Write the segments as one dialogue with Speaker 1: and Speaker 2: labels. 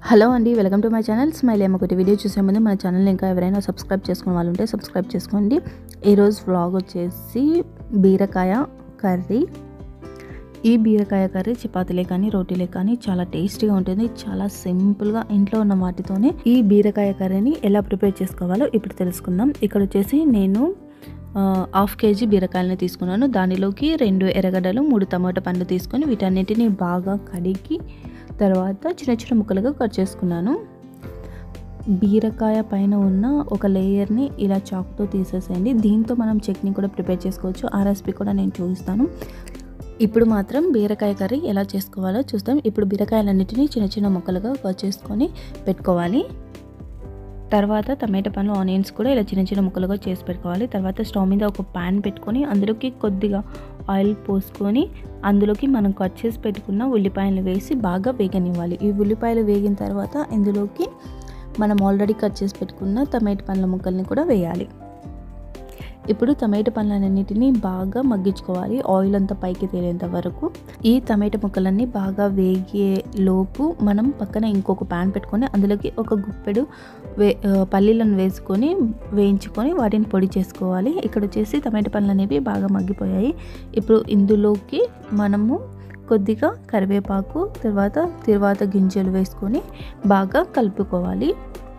Speaker 1: hello అండి welcome to my channel smile ఒకటి video చూసే ముందు మన ఛానల్ ఇంకా ఎవరైనా సబ్స్క్రైబ్ చేసుకునే వాళ్ళు ఉంటే సబ్స్క్రైబ్ చేసుకోండి ఈరోజు వ్లాగ్ వచ్చేసి బీరకాయ కర్రీ ఈ బీరకాయ కర్రీ చపాతీలే కానీ రోటీలే కానీ చాలా టేస్టీగా ఉంటుంది చాలా సింపుల్గా ఇంట్లో ఉన్న వాటితోనే ఈ బీరకాయ కర్రీని ఎలా ప్రిపేర్ చేసుకోవాలో ఇప్పుడు తెలుసుకుందాం ఇక్కడ వచ్చేసి నేను ఆ, హాఫ్ కేజీ బీరకాయలని తీసుకున్నాను దానిలోకి రెండు ఎర్రగడ్డలు మూడు టమాటా పండ్లు తీసుకొని వీటన్నిటిని బాగా కడిగి తర్వాత చిన్న చిన్న ముక్కలుగా కట్ చేసుకున్నాను బీరకాయ పైన ఉన్న ఒక లేయర్ని ఇలా చాక్తో తీసేసేయండి దీంతో మనం చట్నీ కూడా ప్రిపేర్ చేసుకోవచ్చు ఆ రెసిపీ కూడా నేను చూపిస్తాను ఇప్పుడు మాత్రం బీరకాయ కర్రీ ఎలా చేసుకోవాలో చూస్తాం ఇప్పుడు బీరకాయలన్నిటిని చిన్న చిన్న ముక్కలుగా కట్ చేసుకొని పెట్టుకోవాలి తర్వాత టమాటా పండ్లు ఆనియన్స్ కూడా ఇలా చిన్న చిన్న ముక్కలుగా చేసి పెట్టుకోవాలి తర్వాత స్టవ్ మీద ఒక ప్యాన్ పెట్టుకొని అందులోకి కొద్దిగా ఆయిల్ పోసుకొని అందులోకి మనం కట్ చేసి పెట్టుకున్న ఉల్లిపాయలు వేసి బాగా వేగనివ్వాలి ఈ ఉల్లిపాయలు వేగిన తర్వాత ఇందులోకి మనం ఆల్రెడీ కట్ చేసి పెట్టుకున్న టమాటా పండ్ల ముక్కల్ని కూడా వేయాలి ఇప్పుడు టమాటా పండ్లన్నిటిని బాగా మగ్గించుకోవాలి ఆయిల్ అంతా పైకి తేలేంత వరకు ఈ టమాటా ముక్కలన్నీ బాగా వేగే లోపు మనం పక్కన ఇంకొక ప్యాన్ పెట్టుకొని అందులోకి ఒక గుప్పెడు వే ఆ, పల్లీలను వేసుకొని వేయించుకొని వాటిని పొడి చేసుకోవాలి ఇక్కడ వచ్చేసి టమాటా పండ్లు అనేవి బాగా మగ్గిపోయాయి ఇప్పుడు ఇందులోకి మనము కొద్దిగా కరివేపాకు తర్వాత తర్వాత గింజలు వేసుకొని బాగా కలుపుకోవాలి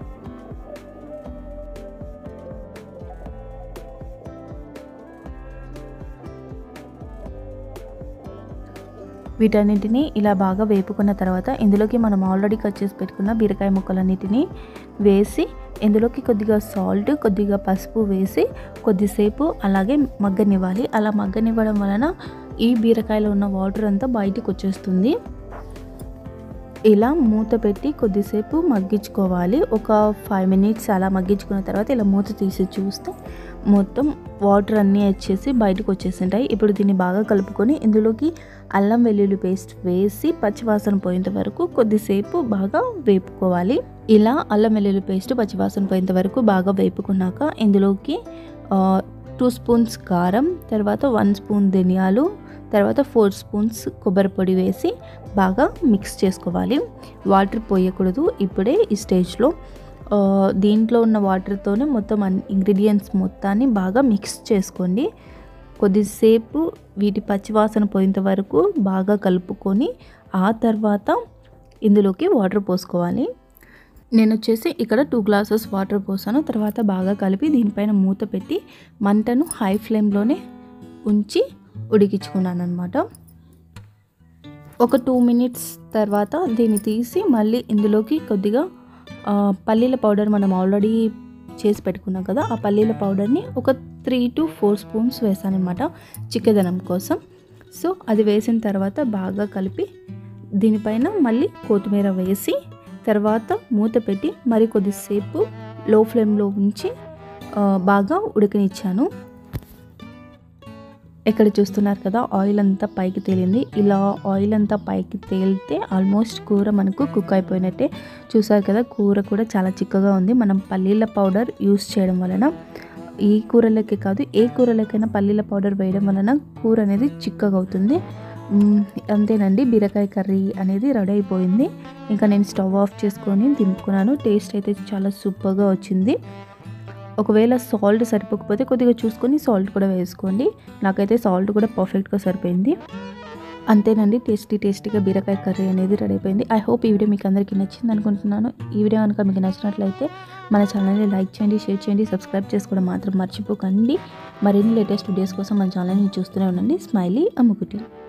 Speaker 1: వీటన్నిటిని ఇలా బాగా వేపుకున్న తర్వాత ఇందులోకి మనం ఆల్రెడీ కట్ చేసి పెట్టుకున్న బీరకాయ ముక్కలన్నిటిని వేసి ఇందులోకి కొద్దిగా సాల్ట్ కొద్దిగా పసుపు వేసి కొద్దిసేపు అలాగే మగ్గనివ్వాలి అలా మగ్గనివ్వడం వలన ఈ బీరకాయలో ఉన్న వాటర్ అంతా బయటికి వచ్చేస్తుంది ఇలా మూత పెట్టి కొద్దిసేపు మగ్గించుకోవాలి ఒక ఫైవ్ మినిట్స్ అలా మగ్గించుకున్న తర్వాత ఇలా మూత తీసి చూస్తే మొత్తం వాటర్ అన్నీ వచ్చేసి బయటకు వచ్చేసింటాయి ఇప్పుడు దీన్ని బాగా కలుపుకొని ఇందులోకి అల్లం వెల్లుల్లి పేస్ట్ వేసి పచ్చివాసన పోయేంత వరకు కొద్దిసేపు బాగా వేపుకోవాలి ఇలా అల్లం వెల్లుల్లి పేస్ట్ పచ్చివాసన పోయేంత వరకు బాగా వేపుకున్నాక ఇందులోకి టూ స్పూన్స్ కారం తర్వాత వన్ స్పూన్ ధనియాలు తర్వాత ఫోర్ స్పూన్స్ కొబ్బరి పొడి వేసి బాగా మిక్స్ చేసుకోవాలి వాటర్ పోయకూడదు ఇప్పుడే ఈ స్టేజ్లో ఆ, దీంట్లో ఉన్న వాటర్తోనే మొత్తం ఇంగ్రీడియంట్స్ మొత్తాన్ని బాగా మిక్స్ చేసుకోండి కొద్దిసేపు వీటి పచ్చివాసన పోయేంత వరకు బాగా కలుపుకొని ఆ తర్వాత ఇందులోకి వాటర్ పోసుకోవాలి నేను వచ్చేసి ఇక్కడ టూ గ్లాసెస్ వాటర్ పోసాను తర్వాత బాగా కలిపి దీనిపైన మూత పెట్టి మంటను హై ఫ్లేమ్లోనే ఉంచి ఉడికించుకున్నాను అనమాట ఒక టూ మినిట్స్ తర్వాత దీన్ని తీసి మళ్ళీ ఇందులోకి కొద్దిగా ఆ, పల్లీల పౌడర్ మనం ఆల్రెడీ చేసి పెట్టుకున్నాం కదా ఆ పల్లీల పౌడర్ని ఒక త్రీ టు ఫోర్ స్పూన్స్ వేసాను అనమాట చిక్కదనం కోసం సో అది వేసిన తర్వాత బాగా కలిపి దీనిపైన మళ్ళీ కొత్తిమీర వేసి తర్వాత మూత పెట్టి మరి కొద్దిసేపు లో ఫ్లేమ్లో ఉంచి ఆ, బాగా ఉడకనిచ్చాను ఇక్కడ చూస్తున్నారు కదా ఆయిల్ అంతా పైకి తేలింది ఇలా ఆయిల్ అంతా పైకి తేలితే ఆల్మోస్ట్ కూర మనకు కుక్ అయిపోయినట్టే చూసారు కదా కూర కూడా చాలా చిక్కగా ఉంది మనం పల్లీల పౌడర్ యూస్ చేయడం వలన ఈ కూరలకే కాదు ఏ కూరలకైనా పల్లీల పౌడర్ వేయడం వలన కూర అనేది చిక్కగా అవుతుంది మ్మ్, అంతేనండి బీరకాయ కర్రీ అనేది రెడీ అయిపోయింది ఇంకా నేను స్టవ్ ఆఫ్ చేసుకొని దింపుకున్నాను టేస్ట్ అయితే చాలా సూపర్గా వచ్చింది ఒకవేళ సాల్ట్ సరిపోకపోతే కొద్దిగా చూసుకొని సాల్ట్ కూడా వేసుకోండి నాకైతే సాల్ట్ కూడా పర్ఫెక్ట్గా సరిపోయింది అంతేనండి టేస్టీ టేస్టీగా బీరకాయ కర్రీ అనేది రెడీ అయిపోయింది ఐ హోప్ ఈ వీడియో మీకు అందరికీ నచ్చింది అనుకుంటున్నాను ఈ వీడియో కనుక మీకు నచ్చినట్లయితే మన ఛానల్ని లైక్ చేయండి షేర్ చేయండి సబ్స్క్రైబ్ చేసుకోవడం మాత్రం మర్చిపోకండి మరిన్ని లేటెస్ట్ వీడియోస్ కోసం మన ఛానల్ని చూస్తూనే ఉండండి స్మైలీ అమ్ముకుటి